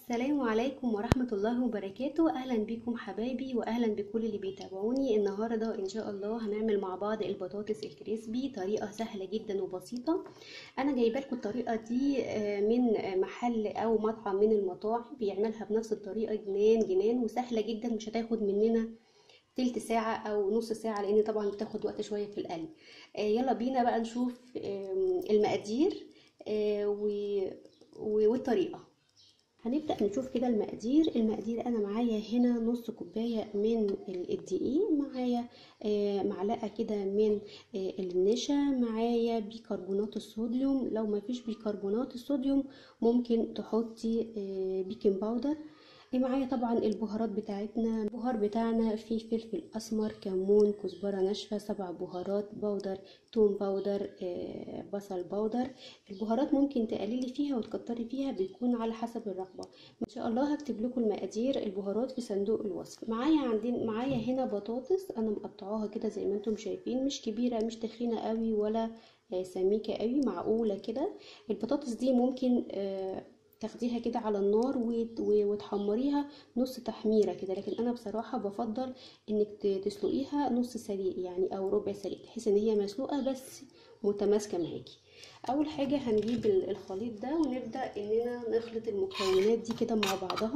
السلام عليكم ورحمة الله وبركاته أهلا بكم حبايبي وأهلا بكل اللي بيتابعوني النهاردة إن شاء الله هنعمل مع بعض البطاطس الكريسبي طريقة سهلة جدا وبسيطة أنا جايبة لكم الطريقة دي من محل أو مطعم من المطاعم بيعملها بنفس الطريقة جنان جنان وسهلة جدا مش هتاخد مننا تلت ساعة أو نص ساعة لأن طبعا بتاخد وقت شوية في القلي يلا بينا بقى نشوف المقادير والطريقة هنبدأ نشوف كده المقادير المقادير أنا معايا هنا نص كوباية من الدقيق معايا معلقة كده من النشا معايا بيكربونات الصوديوم لو ما فيش بيكربونات الصوديوم ممكن تحطي بيكنج باودر معايا طبعا البهارات بتاعتنا البهار بتاعنا فيه فلفل اسمر كمون كزبره ناشفه سبع بهارات بودر توم باودر آه، بصل باودر البهارات ممكن تقللي فيها وتكتري فيها بيكون على حسب الرغبه ان شاء الله هكتب لكم المقادير البهارات في صندوق الوصف معايا عندنا معايا هنا بطاطس انا مقطعاها كده زي ما انتم شايفين مش كبيره مش تخينه قوي ولا آه، سميكه قوي معقوله كده البطاطس دي ممكن آه تاخديها كده على النار وتحمريها نص تحميره كده لكن انا بصراحه بفضل انك تسلقيها نص سليق يعني او ربع سليق تحس ان هي مسلوقه بس متماسكه معاكي اول حاجه هنجيب الخليط ده ونبدا اننا نخلط المكونات دي كده مع بعضها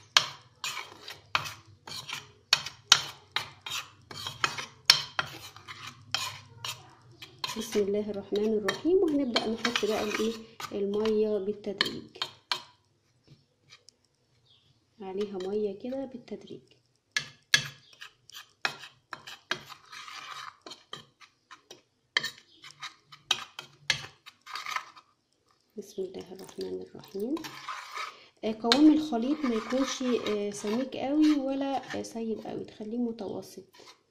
بسم الله الرحمن الرحيم وهنبدا نحط بقى الايه الميه بالتدريج عليها ميه كده بالتدريج بسم الله الرحمن الرحيم قوام الخليط ما يكونش سميك قوي ولا سيل قوي تخليه متوسط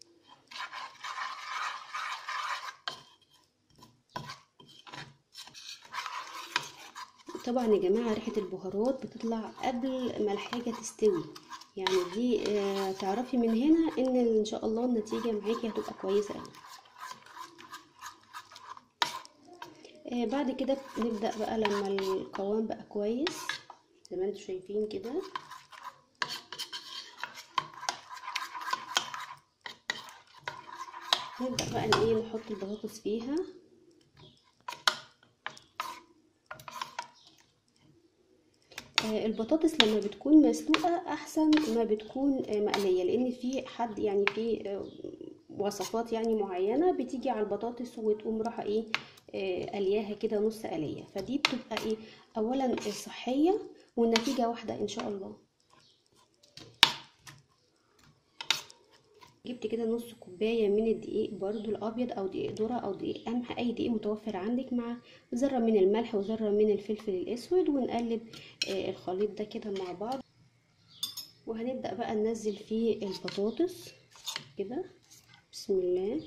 طبعا يا جماعة ريحة البهارات بتطلع قبل ما الحاجة تستوي يعني دي آه تعرفي من هنا ان ان شاء الله النتيجة معاكي هتبقى كويسة قوي آه بعد كده نبدأ بقى لما القوام بقى كويس زي ما انتم شايفين كده نبدأ بقى ايه نحط البطاطس فيها البطاطس لما بتكون مسلوقه احسن ما بتكون مقليه لان في حد يعني في وصفات يعني معينه بتيجي على البطاطس وتقوم راحه ايه قلياها كده نص قليه فدي بتبقى ايه اولا صحيه والنتيجه واحده ان شاء الله جبت كده نص كوبايه من الدقيق برضو الابيض او دقيق ذره او دقيق قمح اي دقيق متوفر عندك مع ذره من الملح وذره من الفلفل الاسود ونقلب الخليط ده كده مع بعض وهنبدا بقى ننزل فيه البطاطس كده بسم الله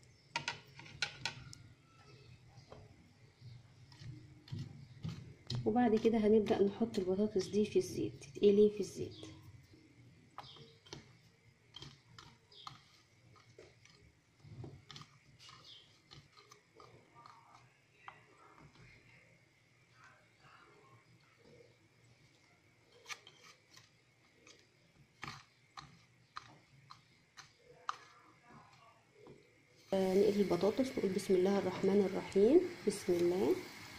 وبعد كده هنبدا نحط البطاطس دي في الزيت تتقلي في الزيت نقلي البطاطس نقول بسم الله الرحمن الرحيم بسم الله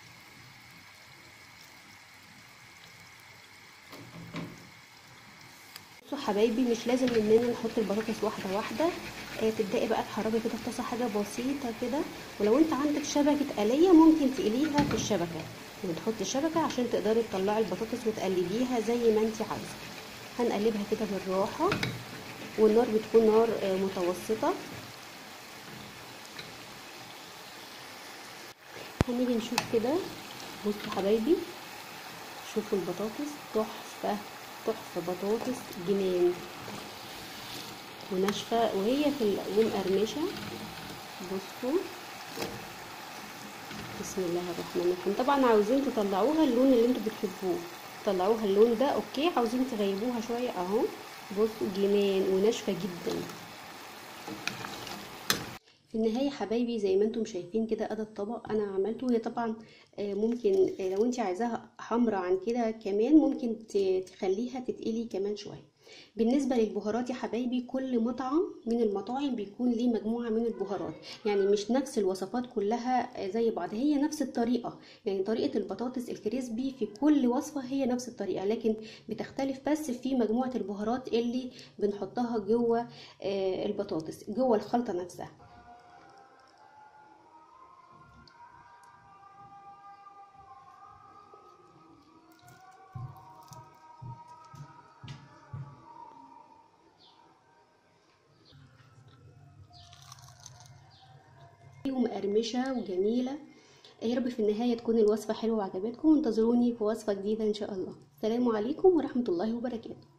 بصوا حبايبي مش لازم اننا نحط البطاطس واحده واحده آه تبداي بقى تحركي كده في طاسه حاجه بسيطه كده ولو انت عندك شبكه قليه ممكن تقليها في الشبكه وتحطي شبكه عشان تقدري تطلعي البطاطس وتقلبيها زي ما انت عايزه هنقلبها كده بالراحه والنار بتكون نار آه متوسطه هنيجي نشوف كده بصوا حبايبي شوفوا البطاطس تحفه تحفه بطاطس جنان وناشفه وهي في ومقرمشه بصوا بسم الله الرحمن الرحيم طبعا عاوزين تطلعوها اللون اللي انتوا بتحبوه تطلعوها اللون ده اوكي عاوزين تغيبوها شويه اهو بصوا جنان وناشفه جدا في النهاية حبايبي زي ما انتم شايفين كده ادى الطبق انا عملته هي طبعا آه، ممكن آه، لو انت عايزاها حمرا عن كده كمان ممكن ت- تخليها تتقلي كمان شوية بالنسبة للبهارات يا حبايبي كل مطعم من المطاعم بيكون ليه مجموعة من البهارات يعني مش نفس الوصفات كلها آه، زي بعض هي نفس الطريقة يعني طريقة البطاطس الكريسبي في كل وصفة هي نفس الطريقة لكن بتختلف بس في مجموعة البهارات اللي بنحطها جوه آه، البطاطس جوه الخلطة نفسها ومقرمشة وجميلة يا رب في النهاية تكون الوصفة حلوة وعجبتكم وانتظروني في وصفة جديدة إن شاء الله السلام عليكم ورحمة الله وبركاته